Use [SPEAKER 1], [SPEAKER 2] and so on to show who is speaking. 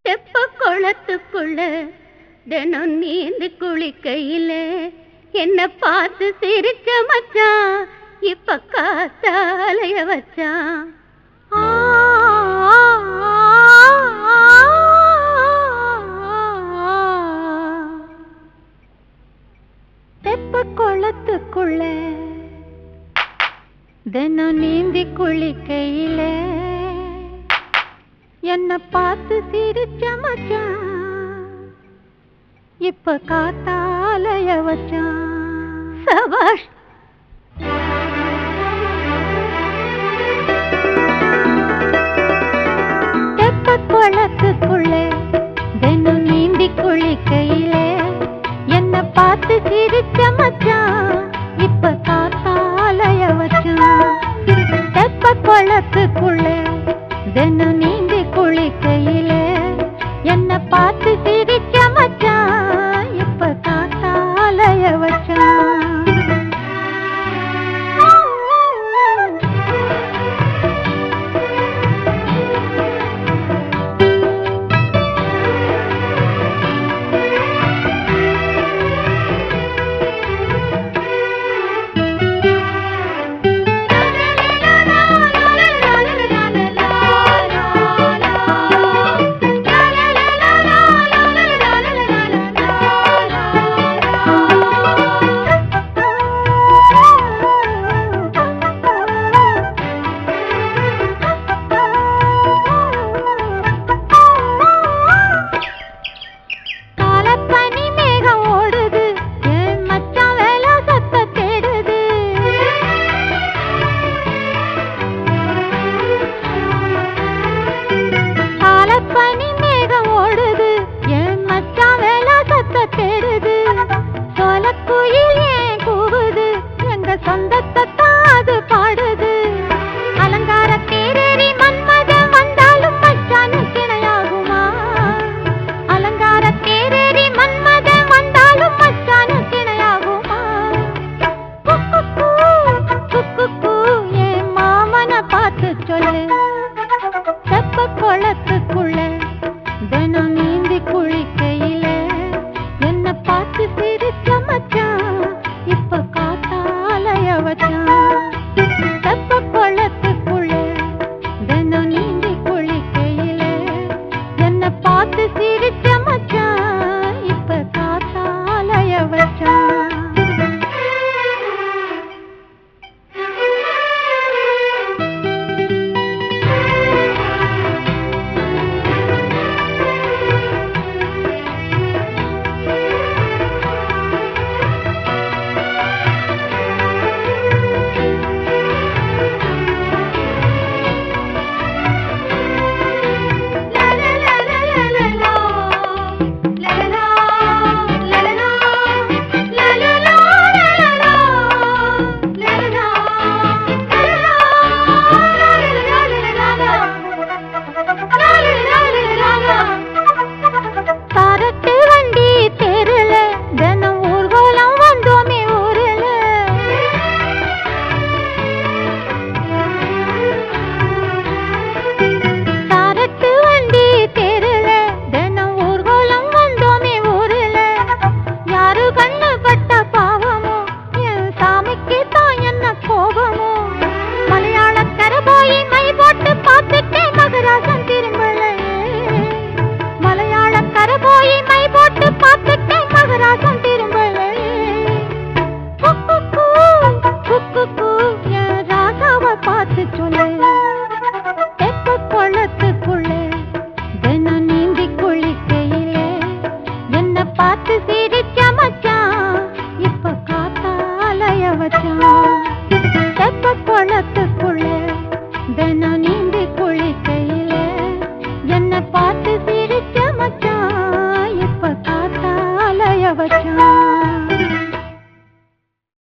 [SPEAKER 1] தெப்ப குளத்துக்குள்ள தினம் நீந்தி குளிக்கையில என்ன பார்த்து சிரிச்ச மச்சான் இப்ப காத்தாலைய வச்சான் ஆ, தெப்ப குளத்துக்குள்ள தினம் நீந்தி குளிக்கையில என்ன பார்த்து சிரிச்ச மச்சான் இப்ப காத்தாலய வச்சான் சபாஷ் தெப்ப குளத்துக்குள்ள தினம் நீந்தி குளிக்கையில என்ன பார்த்து சிரிச்ச மச்சான் இப்ப காத்தாலய வச்சான் தெப்ப குளத்துக்குள்ள தினம் நீந்தி குளிக்கையில என்ன பார்த்து சிரிச்ச மச்சான் இப்ப காத்தாலய வச்சான் காலப்பனி மேகம் ஓடுது என் மச்சான் வேலை சத்த தேடுது காலப்பனி மேகம் ஓடுது என் மச்சான் வேலை சத்த தேடுது சோலக்குயில் ஏன் கூவுது எங்க சொந்தத்தை தான் அது பாடுது அலங்கார தேரேறி மன்மதன் வந்தாலும் மச்சானுக்கு இணையாகுமா அலங்கார தேரேறி மன்மதன் வந்தாலும் மச்சானுக்கு இணையாகுமா குக்குக்கூ, குக்குக்கூ, என் மாமனை பார்த்து சொல்லு தெப்ப குளத்துக்குள்ள தினம் நீந்தி குளிக்கையில என்ன பார்த்து சிரிச்ச மச்சான் இப்ப காத்தாலய வச்சான் தெப்ப குளத்துக்குள்ள தினம் நீந்தி குளிக்கையில என்ன பார்த்து சிரிச்ச மச்சான் இப்ப காத்தாலய வச்சான் சரட்டு வண்டி தெருல தினம் ஊர்வலம் வந்தோமே ஊருல சரட்டு வண்டி தெருல தினம் ஊர்வலம் வந்தோமே ஊருல யாரு கண்ணு பட்ட பாவமோ என் சாமிக்கு தான் என்ன கோபமோ மலையாளக்கர போய் மை போட்டு பார்த்துட்டேன் மகராசன் திரும்பல மலையாளக்கர போய் மை போட்டு பார்த்துட்டேன் மகராசன் திரும்பல குக்குக்கூ, குக்குக்கூ, என் ராசாவை பார்த்து சொல்லு தெப்ப குளத்துக்குள்ள தினம் நீந்தி குளிக்கையிலே என்ன பார்த்து